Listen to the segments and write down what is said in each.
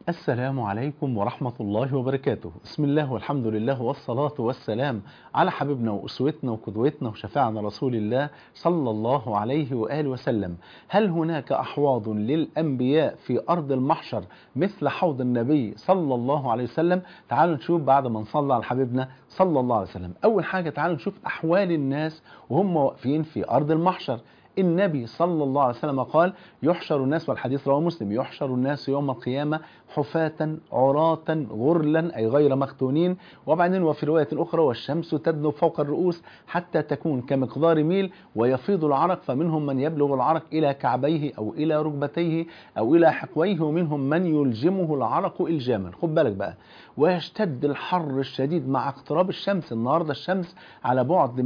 السلام عليكم ورحمة الله وبركاته بسم الله والحمد لله والصلاة والسلام على حبيبنا وأسوتنا وقدوتنا وشفاعنا رسول الله صلى الله عليه وآله وسلم هل هناك أحواض للأنبياء في أرض المحشر مثل حوض النبي صلى الله عليه وسلم تعالوا نشوف بعد ما نصلى على حبيبنا صلى الله عليه وسلم أول حاجة تعالوا نشوف أحوال الناس وهم واقفين في أرض المحشر النبي صلى الله عليه وسلم قال يحشر الناس والحديث رواه مسلم يحشر الناس يوم القيامة حفاة عراة غرلا أي غير مختونين وبعدين وفي رواية أخرى والشمس تدنو فوق الرؤوس حتى تكون كمقدار ميل ويفيض العرق فمنهم من يبلغ العرق إلى كعبيه أو إلى ركبتيه أو إلى حقويه ومنهم من يلجمه العرق إلجاما خد بالك بقى ويشتد الحر الشديد مع اقتراب الشمس النهاردة الشمس على بعد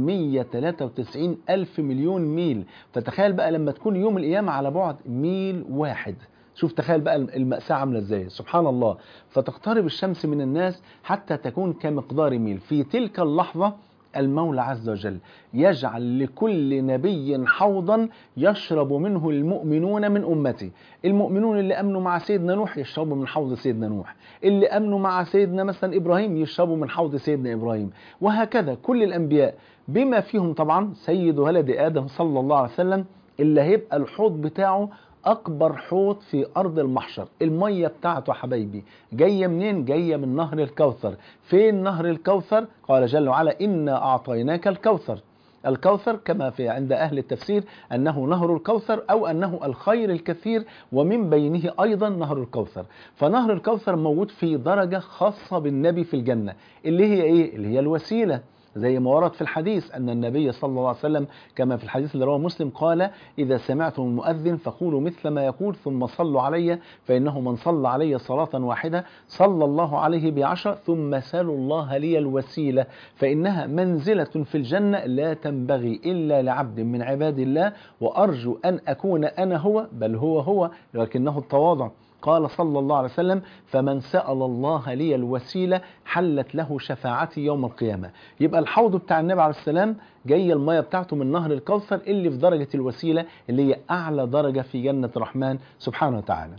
193 ألف مليون ميل فتخيل بقى لما تكون يوم القيامة على بعد ميل واحد شوف تخيل بقى المأساة عاملة ازاي سبحان الله فتقترب الشمس من الناس حتى تكون كمقدار ميل في تلك اللحظة المولى عز وجل يجعل لكل نبي حوضا يشرب منه المؤمنون من أمته المؤمنون اللي أمنوا مع سيدنا نوح يشربوا من حوض سيدنا نوح اللي أمنوا مع سيدنا مثلا إبراهيم يشربوا من حوض سيدنا إبراهيم وهكذا كل الأنبياء بما فيهم طبعا سيد ولد آدم صلى الله عليه وسلم اللي هيبقى الحوض بتاعه أكبر حوض في أرض المحشر المية بتاعته حبايبي جاية منين؟ جاية من نهر الكوثر فين نهر الكوثر؟ قال جل وعلا إنا أعطيناك الكوثر الكوثر كما في عند أهل التفسير أنه نهر الكوثر أو أنه الخير الكثير ومن بينه أيضا نهر الكوثر فنهر الكوثر موجود في درجة خاصة بالنبي في الجنة اللي هي إيه؟ اللي هي الوسيلة زي ما ورد في الحديث أن النبي صلى الله عليه وسلم كما في الحديث اللي رواه مسلم قال إذا سمعتم المؤذن فقولوا مثل ما يقول ثم صلوا علي فإنه من صلى علي صلاة واحدة صلى الله عليه بعشر ثم سالوا الله لي الوسيلة فإنها منزلة في الجنة لا تنبغي إلا لعبد من عباد الله وأرجو أن أكون أنا هو بل هو هو لكنه التواضع قال صلى الله عليه وسلم فمن سأل الله لي الوسيلة حلت له شفاعتي يوم القيامة يبقى الحوض بتاع النبي عليه السلام جاي المية بتاعته من نهر الكوثر اللي في درجة الوسيلة اللي هي أعلى درجة في جنة الرحمن سبحانه وتعالى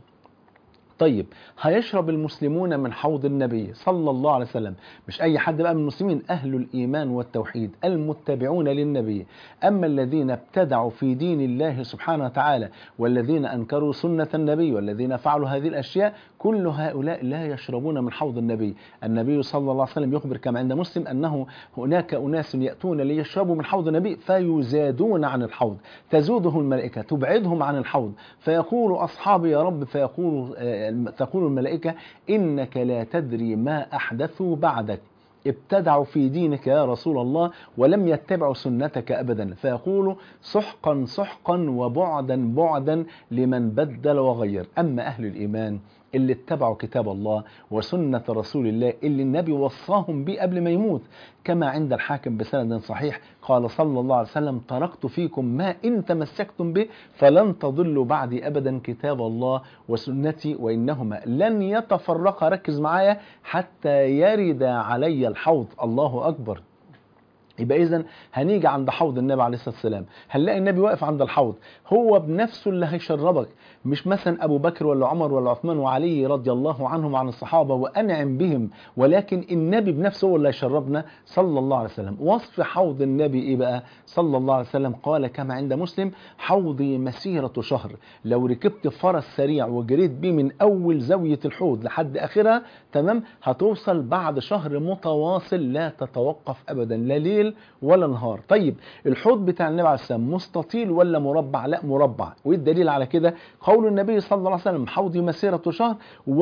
طيب هيشرب المسلمون من حوض النبي صلى الله عليه وسلم مش أي حد بقى من المسلمين أهل الإيمان والتوحيد المتبعون للنبي أما الذين ابتدعوا في دين الله سبحانه وتعالى والذين أنكروا سنة النبي والذين فعلوا هذه الأشياء كل هؤلاء لا يشربون من حوض النبي النبي صلى الله عليه وسلم يخبر كما عند مسلم أنه هناك أناس يأتون ليشربوا من حوض النبي فيزادون عن الحوض تزوده الملائكة تبعدهم عن الحوض فيقول أصحابي يا رب فيقول تقول الملائكة إنك لا تدري ما أحدثوا بعدك ابتدعوا في دينك يا رسول الله ولم يتبعوا سنتك أبدا فيقول سحقا سحقا وبعدا بعدا لمن بدل وغير أما أهل الإيمان اللي اتبعوا كتاب الله وسنة رسول الله اللي النبي وصاهم به قبل ما يموت كما عند الحاكم بسند صحيح قال صلى الله عليه وسلم تركت فيكم ما إن تمسكتم به فلن تضلوا بعدي أبدا كتاب الله وسنتي وإنهما لن يتفرقا ركز معايا حتى يرد علي الحوض الله أكبر يبقى اذا هنيجي عند حوض النبي عليه الصلاه والسلام هنلاقي النبي واقف عند الحوض هو بنفسه اللي هيشربك مش مثلا ابو بكر ولا عمر ولا عثمان وعلي رضي الله عنهم عن الصحابه وانعم بهم ولكن النبي بنفسه هو اللي هيشربنا صلى الله عليه وسلم وصف حوض النبي ايه بقى صلى الله عليه وسلم قال كما عند مسلم حوضي مسيره شهر لو ركبت فرس سريع وجريت بيه من اول زاويه الحوض لحد اخرها تمام هتوصل بعد شهر متواصل لا تتوقف ابدا لا ليل ولا نهار طيب الحوض بتاع النبي عليه السلام مستطيل ولا مربع لا مربع وايه الدليل على كده قول النبي صلى الله عليه وسلم حوضي مسيرة شهر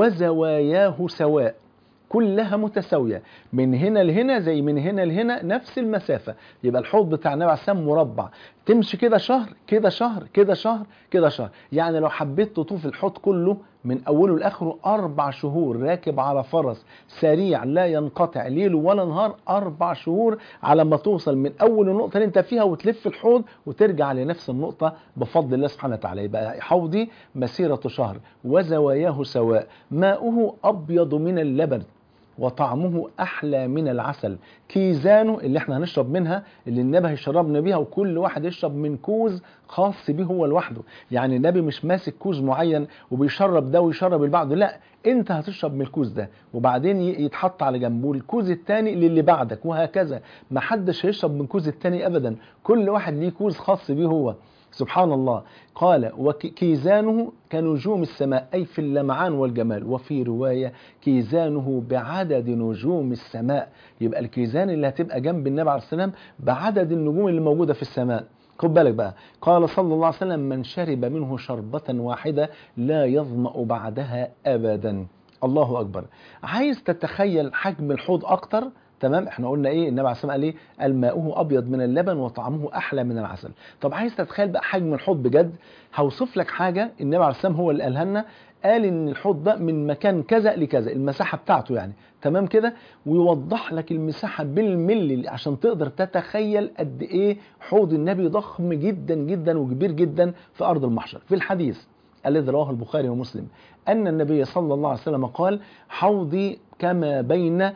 وزواياه سواء كلها متساوية من هنا لهنا زي من هنا لهنا نفس المسافة يبقى الحوض بتاع النبي عليه السلام مربع تمشي كده شهر كده شهر كده شهر كده شهر يعني لو حبيت تطوف الحوض كله من أوله لآخره أربع شهور راكب على فرس سريع لا ينقطع ليل ولا نهار أربع شهور على ما توصل من أول النقطة اللي أنت فيها وتلف الحوض وترجع لنفس النقطة بفضل الله سبحانه وتعالى يبقى حوضي مسيرة شهر وزواياه سواء ماؤه أبيض من اللبن وطعمه أحلى من العسل كيزانه اللي احنا هنشرب منها اللي النبي هيشربنا بيها وكل واحد يشرب من كوز خاص بيه هو لوحده يعني النبي مش ماسك كوز معين وبيشرب ده ويشرب اللي بعده لا انت هتشرب من الكوز ده وبعدين يتحط على جنبه الكوز الثاني للي بعدك وهكذا ما حدش هيشرب من كوز الثاني ابدا كل واحد ليه كوز خاص بيه هو سبحان الله قال وكيزانه كنجوم السماء أي في اللمعان والجمال وفي رواية كيزانه بعدد نجوم السماء يبقى الكيزان اللي هتبقى جنب النبي عليه السلام بعدد النجوم اللي موجودة في السماء خد بالك بقى قال صلى الله عليه وسلم من شرب منه شربة واحدة لا يظمأ بعدها أبدا الله أكبر عايز تتخيل حجم الحوض أكتر تمام احنا قلنا ايه النبي عليه الصلاه والسلام قال ايه الماؤه ابيض من اللبن وطعمه احلى من العسل طب عايز تتخيل بقى حجم الحوض بجد هوصف لك حاجه النبي عليه الصلاه والسلام هو اللي قالها لنا قال ان الحوض ده من مكان كذا لكذا المساحه بتاعته يعني تمام كده ويوضح لك المساحه بالملي عشان تقدر تتخيل قد ايه حوض النبي ضخم جدا جدا وكبير جدا في ارض المحشر في الحديث الذي رواه البخاري ومسلم ان النبي صلى الله عليه وسلم قال حوضي كما بين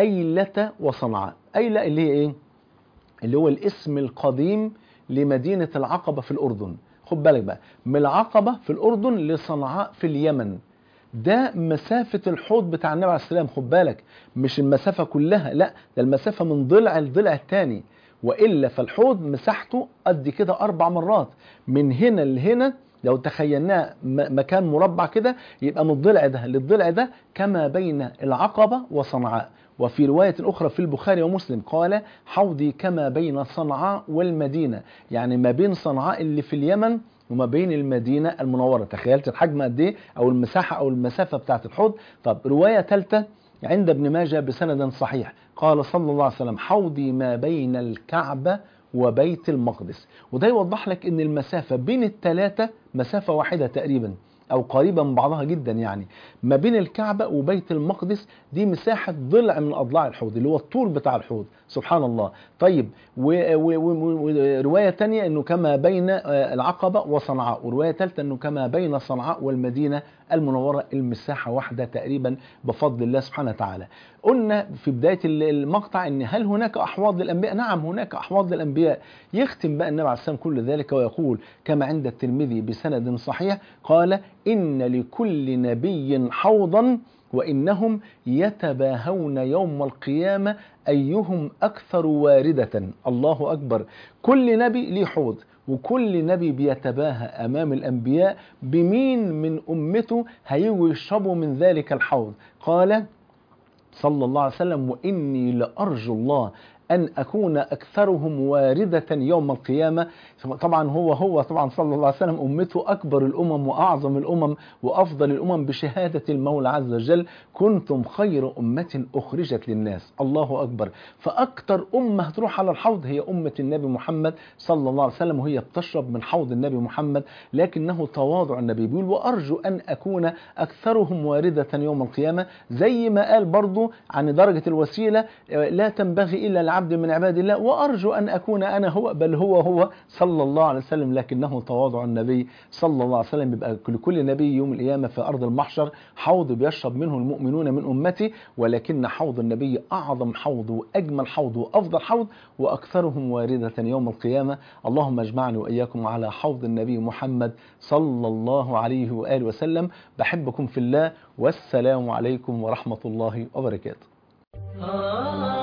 أيلة وصنعاء أيلة اللي هي إيه؟ اللي هو الاسم القديم لمدينة العقبة في الأردن خد بالك بقى من العقبة في الأردن لصنعاء في اليمن ده مسافة الحوض بتاع النبي عليه السلام خد بالك مش المسافة كلها لا ده المسافة من ضلع لضلع الثاني وإلا فالحوض مساحته قد كده أربع مرات من هنا لهنا لو تخيلناه مكان مربع كده يبقى من الضلع ده للضلع ده كما بين العقبة وصنعاء وفي رواية أخرى في البخاري ومسلم قال حوضي كما بين صنعاء والمدينة يعني ما بين صنعاء اللي في اليمن وما بين المدينة المنورة تخيلت الحجم قد ايه أو المساحة أو المسافة بتاعت الحوض طب رواية ثالثة عند ابن ماجه بسند صحيح قال صلى الله عليه وسلم حوضي ما بين الكعبة وبيت المقدس وده يوضح لك ان المسافة بين الثلاثة مسافة واحدة تقريبا او قريبة من بعضها جدا يعني ما بين الكعبة وبيت المقدس دي مساحة ضلع من اضلاع الحوض اللي هو الطول بتاع الحوض سبحان الله طيب ورواية تانية انه كما بين العقبة وصنعاء ورواية ثالثة انه كما بين صنعاء والمدينة المنورة المساحة واحدة تقريبا بفضل الله سبحانه وتعالى قلنا في بداية المقطع ان هل هناك احواض للانبياء نعم هناك احواض للانبياء يختم بقى النبي عليه السلام كل ذلك ويقول كما عند الترمذي بسند صحيح قال ان لكل نبي حوضا وإنهم يتباهون يوم القيامة أيهم أكثر واردة الله أكبر كل نبي ليه حوض وكل نبي بيتباهى أمام الأنبياء بمين من أمته هيجوا يشربوا من ذلك الحوض قال صلى الله عليه وسلم وإني لأرجو الله أن أكون أكثرهم واردة يوم القيامة طبعا هو هو طبعا صلى الله عليه وسلم أمته أكبر الأمم وأعظم الأمم وأفضل الأمم بشهادة المولى عز وجل كنتم خير أمة أخرجت للناس الله أكبر فأكثر أمة هتروح على الحوض هي أمة النبي محمد صلى الله عليه وسلم وهي بتشرب من حوض النبي محمد لكنه تواضع النبي بيقول وأرجو أن أكون أكثرهم واردة يوم القيامة زي ما قال برضو عن درجة الوسيلة لا تنبغي إلا العبد من عباد الله وأرجو أن أكون أنا هو بل هو هو صلى الله عليه وسلم لكنه تواضع النبي صلى الله عليه وسلم يبقى لكل نبي يوم القيامة في أرض المحشر حوض بيشرب منه المؤمنون من أمتي ولكن حوض النبي أعظم حوض وأجمل حوض وأفضل حوض وأكثرهم واردة يوم القيامة اللهم اجمعني وإياكم على حوض النبي محمد صلى الله عليه وآله وسلم بحبكم في الله والسلام عليكم ورحمة الله وبركاته